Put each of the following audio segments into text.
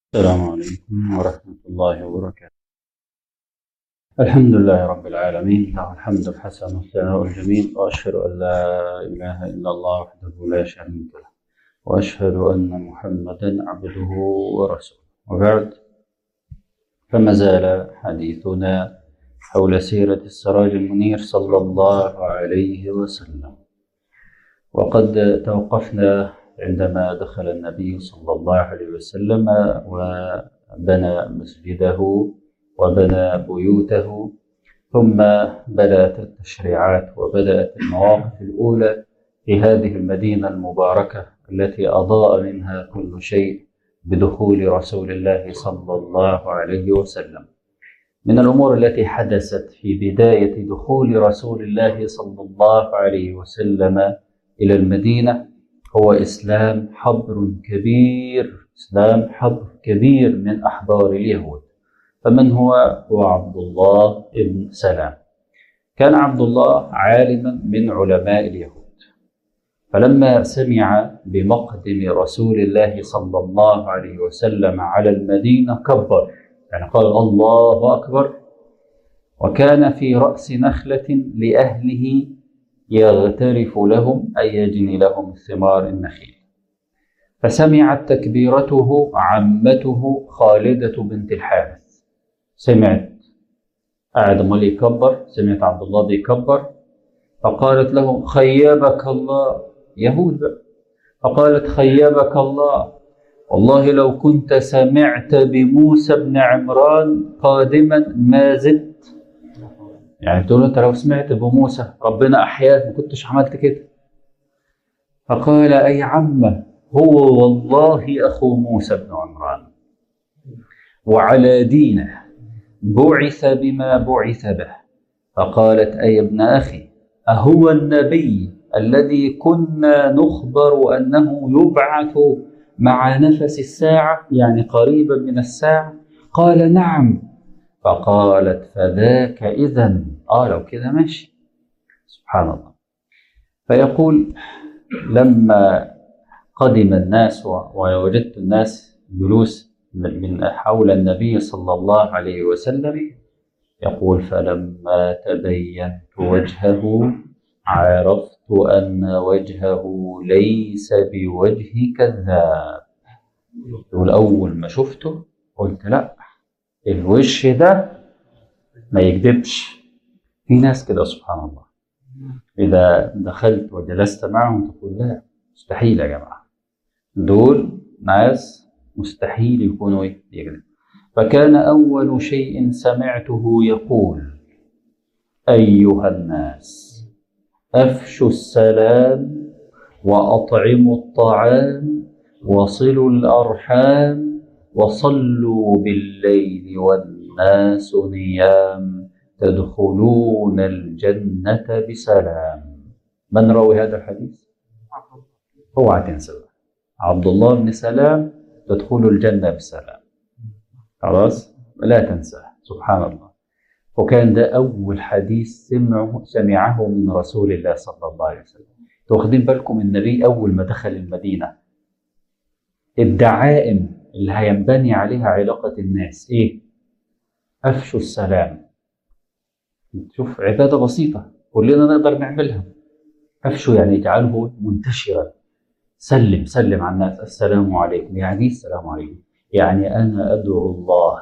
السلام عليكم ورحمة الله وبركاته الحمد لله رب العالمين له الحمد الحسن والثناء الجميل وأشهد أن لا إله إلا الله وحده لا شريك له وأشهد أن محمدا عبده ورسوله وبعد فما زال حديثنا حول سيرة السراج المنير صلى الله عليه وسلم وقد توقفنا عندما دخل النبي صلى الله عليه وسلم وبنى مسجده وبنى بيوته ثم بدأت التشريعات وبدأت المواقف الأولى في هذه المدينة المباركة التي أضاء منها كل شيء بدخول رسول الله صلى الله عليه وسلم من الأمور التي حدثت في بداية دخول رسول الله صلى الله عليه وسلم إلى المدينة هو إسلام حبر كبير إسلام حبر كبير من أحبار اليهود فمن هو هو عبد الله بن سلام كان عبد الله عالما من علماء اليهود فلما سمع بمقدم رسول الله صلى الله عليه وسلم على المدينة كبر يعني قال الله أكبر وكان في رأس نخلة لأهله يغترف لهم أي يجني لهم ثمار النخيل فسمعت تكبيرته عمته خالدة بنت الحارث سمعت قاعد امال يكبر سمعت عبد الله بيكبر فقالت له خيبك الله يهود بقى فقالت خيبك الله والله لو كنت سمعت بموسى بن عمران قادما ما زدت يعني بتقول انت لو سمعت بموسى ربنا احياك ما كنتش عملت كده فقال اي عمه هو والله اخو موسى بن عمران وعلى دينه بعث بما بعث به فقالت اي ابن اخي اهو النبي الذي كنا نخبر انه يبعث مع نفس الساعه يعني قريبا من الساعه قال نعم فقالت فذاك إذا آه لو كده ماشي سبحان الله فيقول لما قدم الناس ووجدت الناس جلوس من حول النبي صلى الله عليه وسلم يقول فلما تبينت وجهه عرفت أن وجهه ليس بوجه كذاب يقول أول ما شفته قلت لأ الوش ده ما يكذبش في ناس كده سبحان الله إذا دخلت وجلست معهم تقول لا مستحيل يا جماعة دول ناس مستحيل يكونوا يكذب فكان أول شيء سمعته يقول أيها الناس أفشوا السلام وأطعموا الطعام وصلوا الأرحام وصلوا بالليل والناس نيام تدخلون الجنة بسلام من روي هذا الحديث؟ اوعى تنسى عبد الله بن سلام تدخل الجنة بسلام خلاص لا تنساه سبحان الله وكان ده أول حديث سمعه سمعه من رسول الله صلى الله عليه وسلم واخدين بالكم النبي أول ما دخل المدينة الدعائم اللي هينبني عليها علاقة الناس إيه؟ أفشوا السلام شوف عبادة بسيطة كلنا نقدر نعملها أفشوا يعني اجعله منتشرا سلم سلم على الناس السلام عليكم يعني السلام عليكم يعني أنا أدعو الله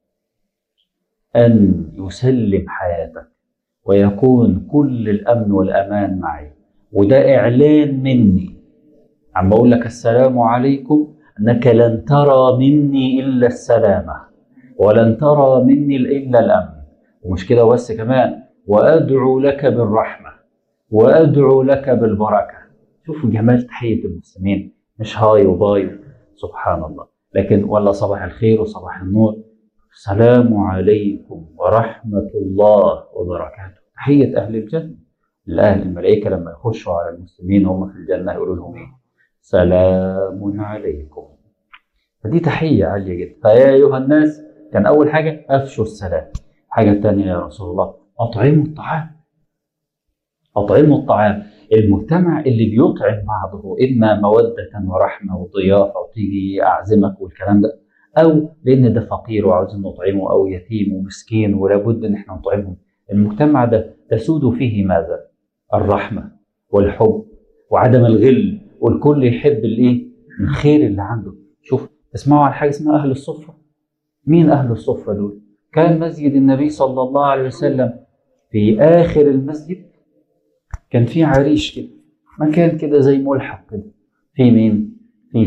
أن يسلم حياتك ويكون كل الأمن والأمان معي وده إعلان مني عم أقول لك السلام عليكم أنك لن ترى مني إلا السلامة ولن ترى مني إلا الأمن ومش كده بس كمان وأدعو لك بالرحمة وأدعو لك بالبركة شوفوا جمال تحية المسلمين مش هاي وباي سبحان الله لكن ولا صباح الخير وصباح النور السلام عليكم ورحمة الله وبركاته تحية أهل الجنة الأهل الملائكة لما يخشوا على المسلمين هم في الجنة يقولوا لهم إيه سلام عليكم فدي تحية عالية جدا فيا أيها الناس كان أول حاجة أفشوا السلام الحاجة الثانية يا رسول الله أطعموا الطعام أطعموا الطعام المجتمع اللي بيطعم بعضه إما مودة ورحمة وضيافة وتيجي أعزمك والكلام ده او لان ده فقير وعاوزين نطعمه او يتيم ومسكين ولابد ان احنا نطعمهم المجتمع ده تسود فيه ماذا الرحمه والحب وعدم الغل والكل يحب الايه الخير اللي عنده شوف تسمعوا عن حاجه اسمها اهل الصفه مين اهل الصفه دول كان مسجد النبي صلى الله عليه وسلم في اخر المسجد كان في عريش كده مكان كده زي ملحق كده في مين في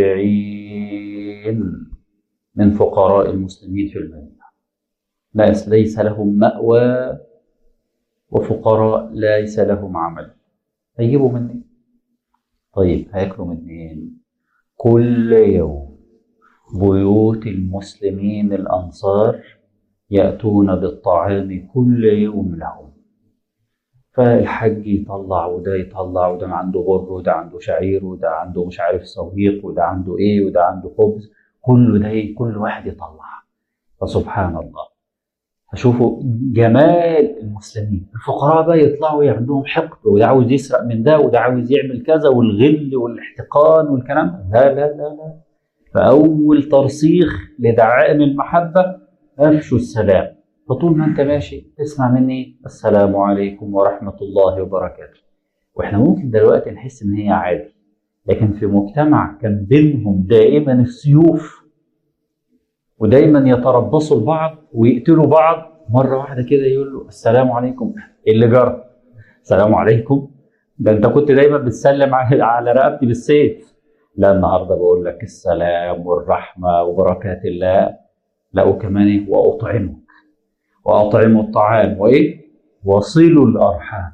سبعين من فقراء المسلمين في المدينة ناس ليس لهم مأوى وفقراء ليس لهم عمل هيجيبوا منين طيب هياكلوا منين كل يوم بيوت المسلمين الأنصار يأتون بالطعام كل يوم لهم فالحج يطلع وده يطلع وده عنده بر وده عنده شعير وده عنده مش عارف سويق وده عنده ايه وده عنده خبز كله ده إيه؟ كل واحد يطلع فسبحان الله فشوفوا جمال المسلمين الفقراء بقى يطلعوا عندهم حقد وده عاوز يسرق من ده وده عاوز يعمل كذا والغل والاحتقان والكلام لا لا لا لا فأول ترسيخ لدعائم المحبة أفشوا السلام فطول ما أنت ماشي تسمع مني السلام عليكم ورحمة الله وبركاته وإحنا ممكن دلوقتي نحس إن هي عادي لكن في مجتمع كان بينهم دائما السيوف ودايما يتربصوا لبعض ويقتلوا بعض مرة واحدة كده يقول له السلام عليكم إيه اللي جرى السلام عليكم ده انت كنت دايما بتسلم على على رقبتي بالسيف لا النهارده بقول لك السلام والرحمه وبركات الله لا وكمان ايه واطعمك واطعموا الطعام وايه وصلوا الارحام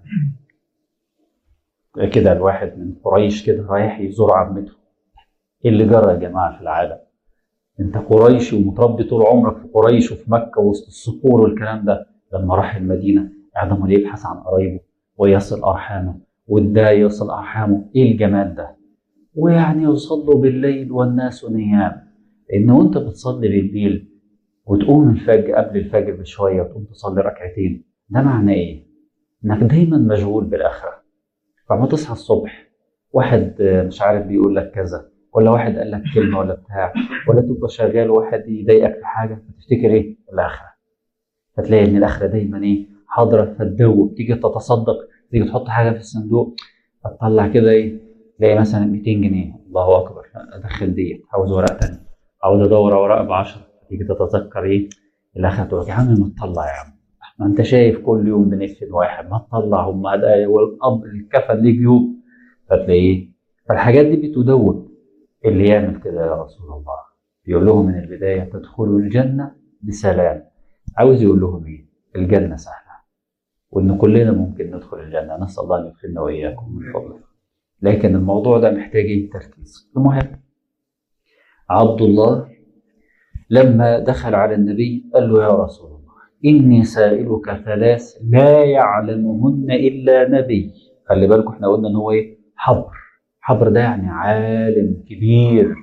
كده الواحد من قريش كده رايح يزور عمته ايه اللي جرى يا جماعه في العالم انت قريشي ومتربي طول عمرك في قريش وفي مكه وسط الصخور والكلام ده لما راح المدينه اعظم يبحث عن قرايبه ويصل ارحامه وده يصل ارحامه ايه الجمال ده ويعني يصلوا بالليل والناس نيام لان وانت بتصلي بالليل وتقوم الفجر قبل الفجر بشويه وتقوم تصلي ركعتين ده معناه ايه؟ انك دايما مشغول بالاخره فما تصحى الصبح واحد مش عارف بيقول لك كذا ولا واحد قال لك كلمه ولا بتاع ولا تبقى شغال واحد يضايقك في حاجه فتفتكر ايه؟ الاخره فتلاقي ان الاخره دايما ايه؟ حاضره فتدوب تيجي تتصدق تيجي تحط حاجه في الصندوق فتطلع كده ايه؟ تلاقي مثلا 200 جنيه الله اكبر ادخل ديت عاوز ورق تاني عاوز ادور ورقه ب 10 تيجي تتذكر ايه؟ الاخره تقول لك يا عم ما تطلع يا عم ما انت شايف كل يوم بنفن واحد ما تطلع هم والاب الكفن ليه جيوب فتلاقيه فالحاجات دي بتدوب اللي يعمل كده يا رسول الله بيقول لهم من البدايه تدخلوا الجنه بسلام عاوز يقول لهم ايه؟ الجنه سهله وان كلنا ممكن ندخل الجنه نسال الله ان يدخلنا واياكم من فضله لكن الموضوع ده محتاج ايه تركيز المهم عبد الله لما دخل على النبي قال له يا رسول الله إني سائلك ثلاث لا يعلمهن إلا نبي خلي بالكم احنا قلنا إن هو إيه حبر حبر ده يعني عالم كبير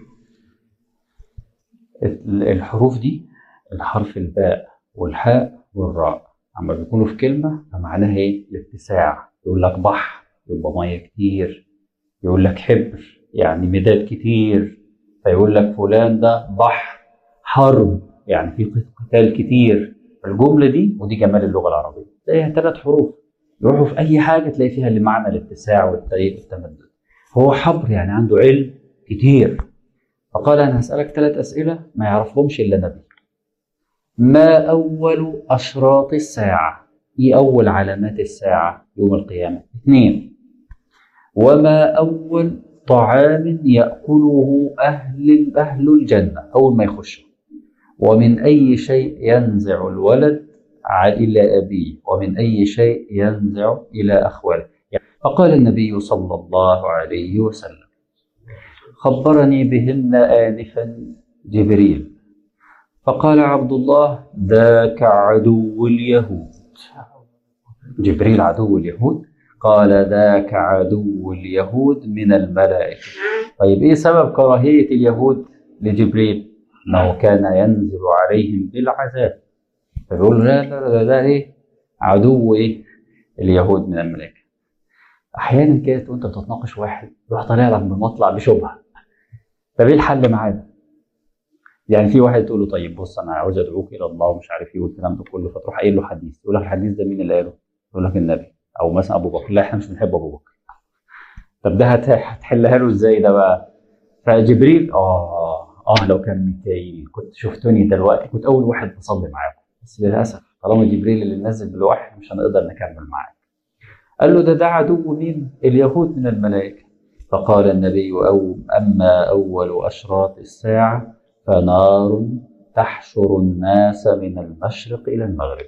الحروف دي الحرف الباء والحاء والراء اما بيكونوا في كلمة فمعناها ايه الاتساع يقول لك بحر يبقى مية كتير يقول لك حبر يعني مداد كتير فيقول لك فلان ده بحر حرب يعني في قتال كتير الجملة دي ودي جمال اللغة العربية تلاقيها ثلاث حروف يروحوا في أي حاجة تلاقي فيها اللي معنى الاتساع والتمدد هو حبر يعني عنده علم كتير فقال أنا هسألك ثلاث أسئلة ما يعرفهمش إلا نبي ما أول أشراط الساعة إيه أول علامات الساعة يوم القيامة اثنين وما أول طعام يأكله أهل أهل الجنة أول ما يخشوا ومن أي شيء ينزع الولد إلى أبيه ومن أي شيء ينزع إلى أخواله فقال النبي صلى الله عليه وسلم خبرني بهن آنفا جبريل فقال عبد الله ذاك عدو اليهود جبريل عدو اليهود قال ذاك عدو اليهود من الملائكة طيب إيه سبب كراهية اليهود لجبريل انه كان ينزل عليهم بالعذاب فبيقول لا لا لا ده ايه عدو ايه اليهود من الملائكه احيانا كده وانت بتتناقش واحد يروح طالع لك بمطلع بشبهه طب ايه الحل معاه يعني في واحد تقول له طيب بص انا عاوز ادعوك الى الله ومش عارف ايه والكلام ده كله فتروح قايل له حديث يقول لك الحديث ده مين اللي قاله؟ يقول لك النبي او مثلا ابو بكر لا احنا مش بنحب ابو بكر طب ده هت- هتحلها له ازاي ده بقى؟ فجبريل اه اه لو كان ميكائيل كنت شفتوني دلوقتي كنت اول واحد بصلي معاكم بس للاسف طالما جبريل اللي نزل بالوحي مش هنقدر نكمل معاك قال له ده ده عدو مين؟ اليهود من الملائكه فقال النبي أو أما أول أشراط الساعة فنار تحشر الناس من المشرق إلى المغرب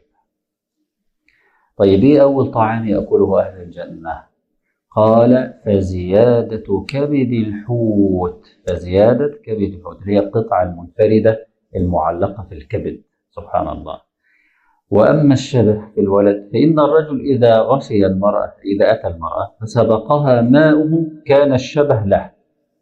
طيب إيه أول طعام يأكله أهل الجنة قال فزيادة كبد الحوت فزيادة كبد الحوت هي القطعة المنفردة المعلقة في الكبد سبحان الله وأما الشبه في الولد فإن الرجل إذا غشي المرأة إذا أتى المرأة فسبقها ماؤه كان الشبه له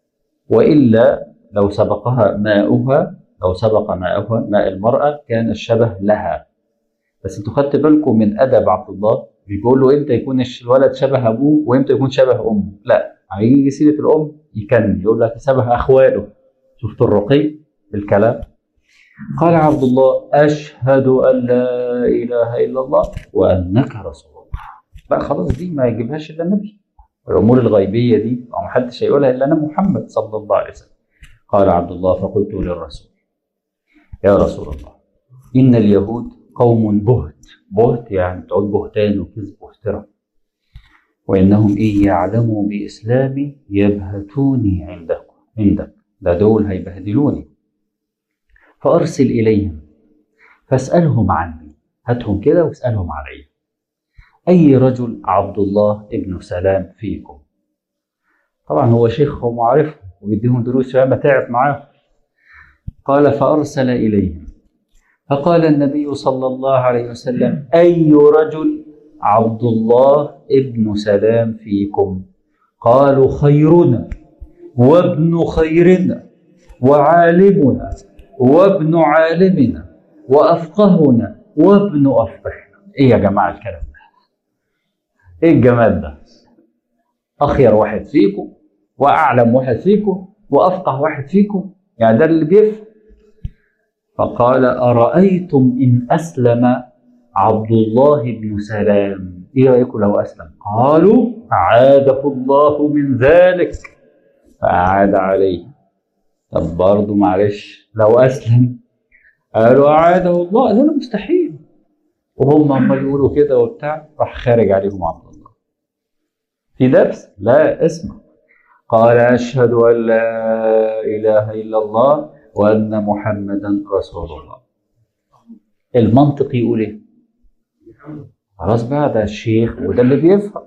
وإلا لو سبقها ماؤها لو سبق ماؤها ماء المرأة كان الشبه لها بس انتوا خدت بالكم من أدب عبد الله بيقول له امتى يكون الولد شبه أبوه وامتى يكون شبه أمه لا هيجي سيرة الأم يكمل يقول لك شبه أخواله شفتوا الرقي بالكلام قال عبد الله أشهد أن لا إله إلا الله وأنك رسول الله لا خلاص دي ما يجيبهاش إلا النبي الأمور الغيبية دي ما حدش هيقولها إلا أنا محمد صلى الله عليه وسلم قال عبد الله فقلت للرسول يا رسول الله إن اليهود قوم بهت بهت يعني تعود بهتان وكذب وافتراء وإنهم إن يعلموا بإسلامي يبهتوني عندك عندك ده دول هيبهدلوني فأرسل إليهم فاسألهم عني هاتهم كده واسألهم علي أي رجل عبد الله ابن سلام فيكم طبعا هو شيخهم وعارفهم وبيديهم دروس فما تعب معاهم قال فأرسل إليهم فقال النبي صلى الله عليه وسلم أي رجل عبد الله ابن سلام فيكم قالوا خيرنا وابن خيرنا وعالمنا وابن عالمنا وافقهنا وابن افقهنا ايه يا جماعه الكلام ده ايه الجمال ده اخير واحد فيكم واعلم واحد فيكم وافقه واحد فيكم يعني ده اللي بيفهم فقال ارايتم ان اسلم عبد الله بن سلام ايه رايكم لو اسلم قالوا اعاده الله من ذلك فاعاد عليه طب برضه معلش لو اسلم قالوا اعاده الله ده مستحيل وهم عمال يقولوا كده وبتاع راح خارج عليهم عبد الله في درس لا اسمع قال اشهد ان لا اله الا الله وان محمدا رسول الله المنطق يقول ايه خلاص بقى ده الشيخ وده اللي بيفهم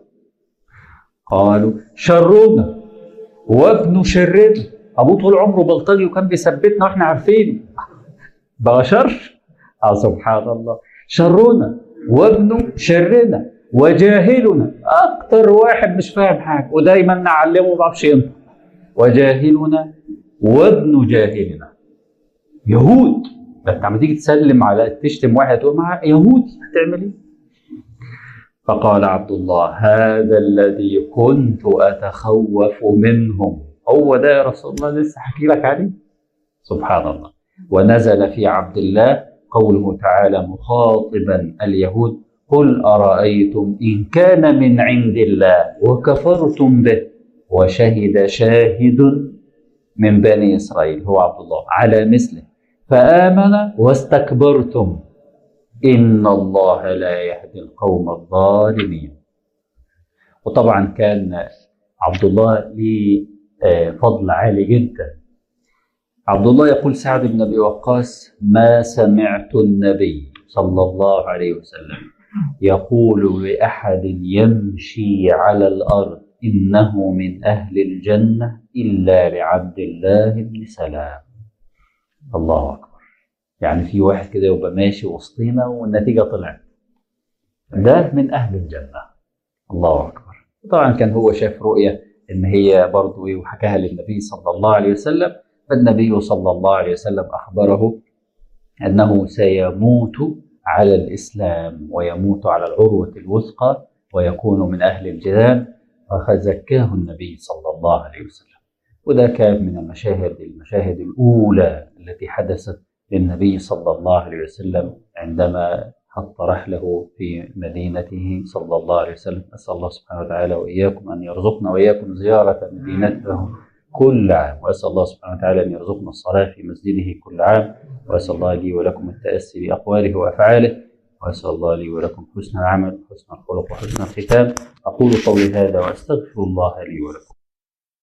قالوا شرنا وابن شرنا ابوه طول عمره بلطجي وكان بيثبتنا واحنا عارفينه بقى شر اه سبحان الله شرنا وابن شرنا وجاهلنا اكتر واحد مش فاهم حاجه ودايما نعلمه ما بعرفش ينطق وجاهلنا وابن جاهلنا يهود ده انت لما تيجي تسلم على تشتم واحد تقول معاه يهودي هتعمل ايه؟ فقال عبد الله هذا الذي كنت اتخوف منهم هو ده يا رسول الله لسه حكي لك عليه سبحان الله ونزل في عبد الله قوله تعالى مخاطبا اليهود قل أرأيتم إن كان من عند الله وكفرتم به وشهد شاهد من بني إسرائيل هو عبد الله على مثله فآمن واستكبرتم إن الله لا يهدي القوم الظالمين وطبعا كان عبد الله ليه فضل عالي جدا عبد الله يقول سعد بن ابي وقاص ما سمعت النبي صلى الله عليه وسلم يقول لاحد يمشي على الارض انه من اهل الجنه الا لعبد الله بن سلام الله اكبر يعني في واحد كده يبقى ماشي وسطينا والنتيجه طلعت ده من اهل الجنه الله اكبر طبعا كان هو شاف رؤيه ان هي برضه ايه وحكاها للنبي صلى الله عليه وسلم فالنبي صلى الله عليه وسلم اخبره انه سيموت على الاسلام ويموت على العروه الوثقى ويكون من اهل الجنان فزكاه النبي صلى الله عليه وسلم وده كان من المشاهد المشاهد الاولى التي حدثت للنبي صلى الله عليه وسلم عندما حط رحله في مدينته صلى الله عليه وسلم أسأل الله سبحانه وتعالى وإياكم أن يرزقنا وإياكم زيارة مدينته كل عام وأسأل الله سبحانه وتعالى أن يرزقنا الصلاة في مسجده كل عام وأسأل الله لي ولكم التأسي بأقواله وأفعاله وأسأل الله لي ولكم حسن العمل حسن الخلق وحسن الختام أقول قولي هذا وأستغفر الله لي ولكم